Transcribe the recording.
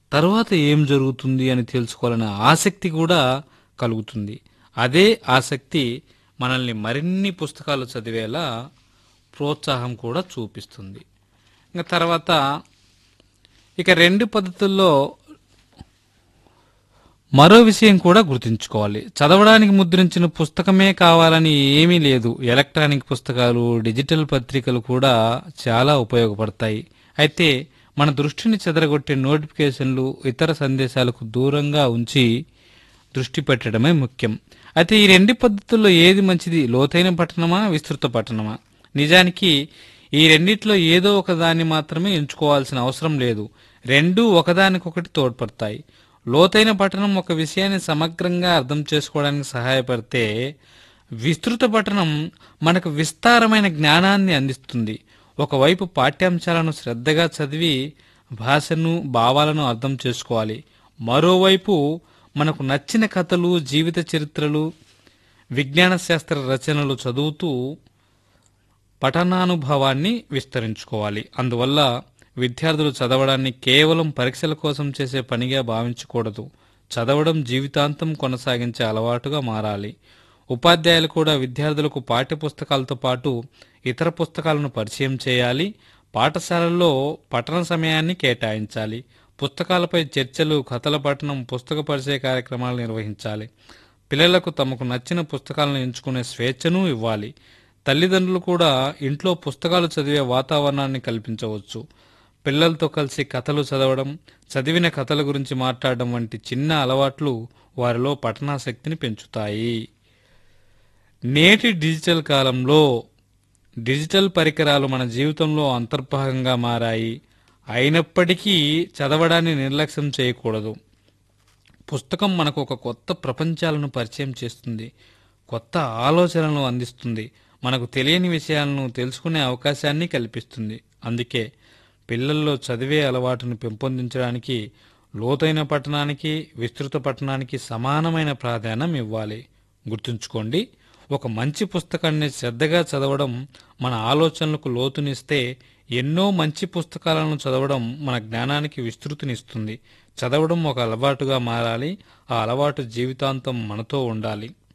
తర్వాత ఏం జరుగుతుంది అని తెలుసుకోవాలనే ఆసక్తి కూడా కలుగుతుంది అదే ఆసక్తి మనల్ని మరిన్ని పుస్తకాలు చదివేలా ప్రోత్సాహం కూడా చూపిస్తుంది ఇంకా తర్వాత ఇక రెండు పద్ధతుల్లో మరో విషయం కూడా గుర్తుంచుకోవాలి చదవడానికి ముద్రించిన పుస్తకమే కావాలని ఏమీ లేదు ఎలక్ట్రానిక్ పుస్తకాలు డిజిటల్ పత్రికలు కూడా చాలా ఉపయోగపడతాయి అయితే మన దృష్టిని చెదరగొట్టే నోటిఫికేషన్లు ఇతర సందేశాలకు దూరంగా ఉంచి దృష్టి పెట్టడమే ముఖ్యం అయితే ఈ రెండు పద్ధతుల్లో ఏది మంచిది లోతైన పఠనమా విస్తృత పఠనమా నిజానికి ఈ రెండిట్లో ఏదో ఒక దాన్ని మాత్రమే ఎంచుకోవాల్సిన అవసరం లేదు రెండూ ఒకదానికొకటి తోడ్పడతాయి లోతైన పఠనం ఒక విషయాన్ని సమగ్రంగా అర్థం చేసుకోవడానికి సహాయపడితే విస్తృత పఠనం మనకు విస్తారమైన జ్ఞానాన్ని అందిస్తుంది ఒకవైపు పాఠ్యాంశాలను శ్రద్ధగా చదివి భాషను భావాలను అర్థం చేసుకోవాలి మరోవైపు మనకు నచ్చిన కథలు జీవిత చరిత్రలు విజ్ఞాన శాస్త్ర రచనలు చదువుతూ పఠనానుభవాన్ని విస్తరించుకోవాలి అందువల్ల విద్యార్థులు చదవడాన్ని కేవలం పరీక్షల కోసం చేసే పనిగా భావించకూడదు చదవడం జీవితాంతం కొనసాగించే అలవాటుగా మారాలి ఉపాధ్యాయులు కూడా విద్యార్థులకు పాఠ్యపుస్తకాలతో పాటు ఇతర పుస్తకాలను పరిచయం చేయాలి పాఠశాలల్లో పఠన సమయాన్ని కేటాయించాలి పుస్తకాలపై చర్చలు కథల పఠనం పుస్తక పరిచయ కార్యక్రమాలు నిర్వహించాలి పిల్లలకు తమకు నచ్చిన పుస్తకాలను ఎంచుకునే స్వేచ్ఛను ఇవ్వాలి తల్లిదండ్రులు కూడా ఇంట్లో పుస్తకాలు చదివే వాతావరణాన్ని కల్పించవచ్చు పిల్లలతో కలిసి కథలు చదవడం చదివిన కథల గురించి మాట్లాడడం వంటి చిన్న అలవాట్లు వారిలో పఠనాసక్తిని పెంచుతాయి నేటి డిజిటల్ కాలంలో డిజిటల్ పరికరాలు మన జీవితంలో అంతర్భాగంగా మారాయి అయినప్పటికీ చదవడాన్ని నిర్లక్ష్యం చేయకూడదు పుస్తకం మనకు ఒక కొత్త ప్రపంచాలను పరిచయం చేస్తుంది కొత్త ఆలోచనలను అందిస్తుంది మనకు తెలియని విషయాలను తెలుసుకునే అవకాశాన్ని కల్పిస్తుంది అందుకే పిల్లల్లో చదివే అలవాటును పెంపొందించడానికి లోతైన పఠనానికి విస్తృత పఠనానికి సమానమైన ప్రాధాన్యం ఇవ్వాలి గుర్తుంచుకోండి ఒక మంచి పుస్తకాన్ని శ్రద్ధగా చదవడం మన ఆలోచనలకు లోతునిస్తే ఎన్నో మంచి పుస్తకాలను చదవడం మన జ్ఞానానికి విస్తృతినిస్తుంది చదవడం ఒక అలవాటుగా మారాలి ఆ అలవాటు జీవితాంతం మనతో ఉండాలి